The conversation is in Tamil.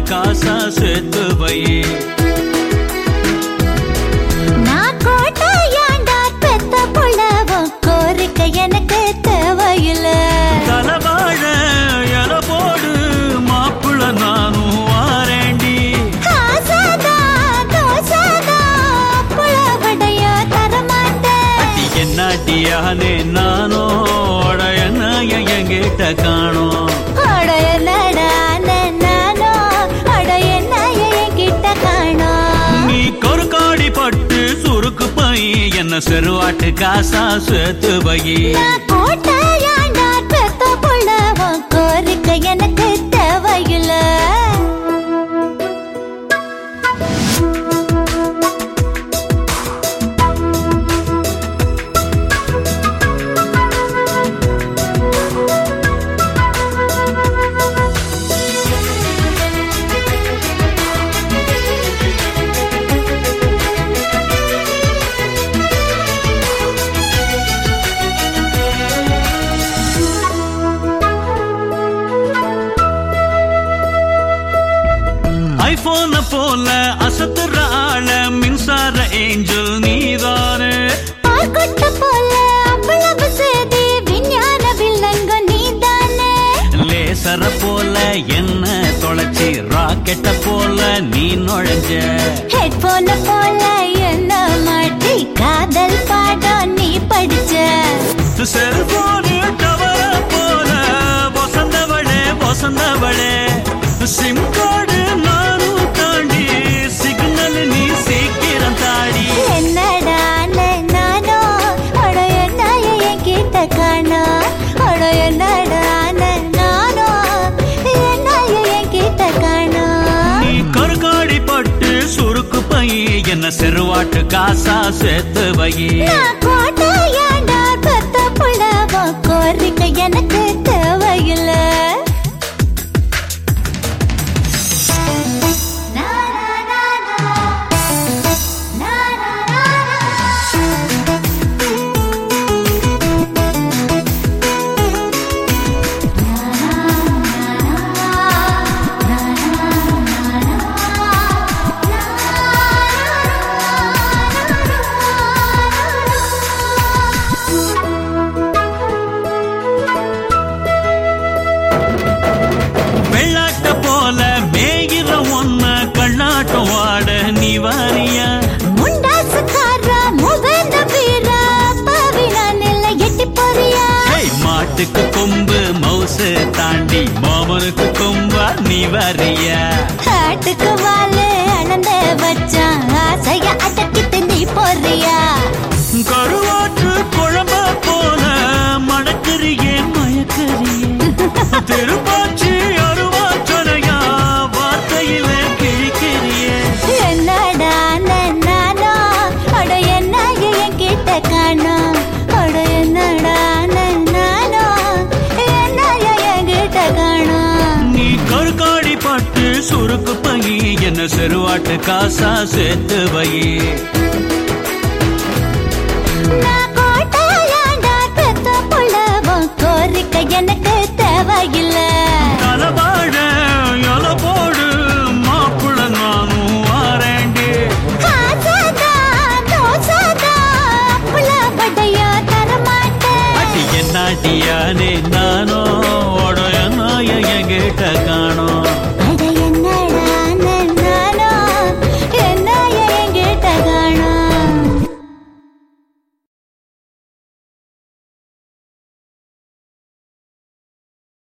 காசா சேர்த்து வை நான் கோட்டையாண்டா பெத்த புள்ளவும் கோரிக்கை எனக்கு தேவையில்லை தலவாழ எல போடு மாப்பிள்ள நானும் வாரேண்டி ஆசாதா, தோசாதா, புலவடைய தரமாட்டேன். அடி என்னாட்டியானே நானோ அட என்ன எங்கிட்ட காணோம் அட என்னடா அண்ணன் நானோ, அட என்ன என்கிட்ட காணோம். நீ கொறுக்காடி பட்டு சுருக்கு பை என்ன செருவாட்டு காசா சேர்த்து வை நான் கோட்டையாண்டா பெத்த புள்ளவும் கோரிக்கை எனக்கு தேவையில்லை ஐபோன போல அசத்துற ஆள மின்சார ஏஞ்சல் நீதானே பால்கொட்ட போல அவ்வளவு சேதி விஞ்ஞான வில்லங்க நீதானே லேசர போல என்ன தொலைச்சி ராக்கெட்ட போல நீ நுழைஞ்ச ஹெட்போன போல என்ன மாட்டி காதல் பாடம் நீ படிச்ச செல்போனு டவர போல வசந்தவளே வசந்தவளே சிம் கார்டு நானும் தாண்டி சிக்னல் நீ சீக்கிரம் தாடி என்னடா அண்ணன் நானோ அட என்ன என்கிட்ட காணோ அட என்னடா அண்ணன் நானோ என்ன என்கிட்ட காணோ நீ கருகாடி பட்டு சுருக்கு பை என்ன செருவாட்டு காசா சேர்த்து வை நான் கோட்டையாண்டா பெத்த புள்ளவோ கோரிக்கை எனக்கு தேவையில்லை வெள்ளாட்ட போல மேயிற ஒன்ன கண்ணாட்டம் வாட நீ வாரியா முண்டாசுக்கார முகந்த வீர பவினானில்ல எட்டி போறியா ஹேய், மாட்டுக்கு கொம்பு மவுசு தாண்டி மாமனுக்கு கொம்பா நீ வரியா காட்டுக்கு வாழு அளந்த வச்சான் ஆசைய அடக்கிட்டு நீ போறியா கருவாற்று குழம்ப போல மணக்கறியே மயக்கறியே திருப்பாச்சி அருவாச்சனையா வார்த்தையில கிழிக்கிறியே என்னடா அண்ணன் நானோ அட என்ன என்கிட்ட காணோம் அட என்னடா அண்ணன் நானோ என்ன என்கிட்ட காணோம் நீ கருக்காடி பட்டு சுருக்கு பை என்ன செருவாட்டு காசா சேர்த்து வை நான் கோட்டையாண்டா பெத்த புள்ளவும் கோரிக்கை எனக்கு தேவையில்லை தலவாழ எல போடு மாப்பிள்ள நானும் வாரேண்டி ஆசாதா, தோசாதா, புலவடைய தரமாட்டேன். அடி என்னாட்டியானே நானோ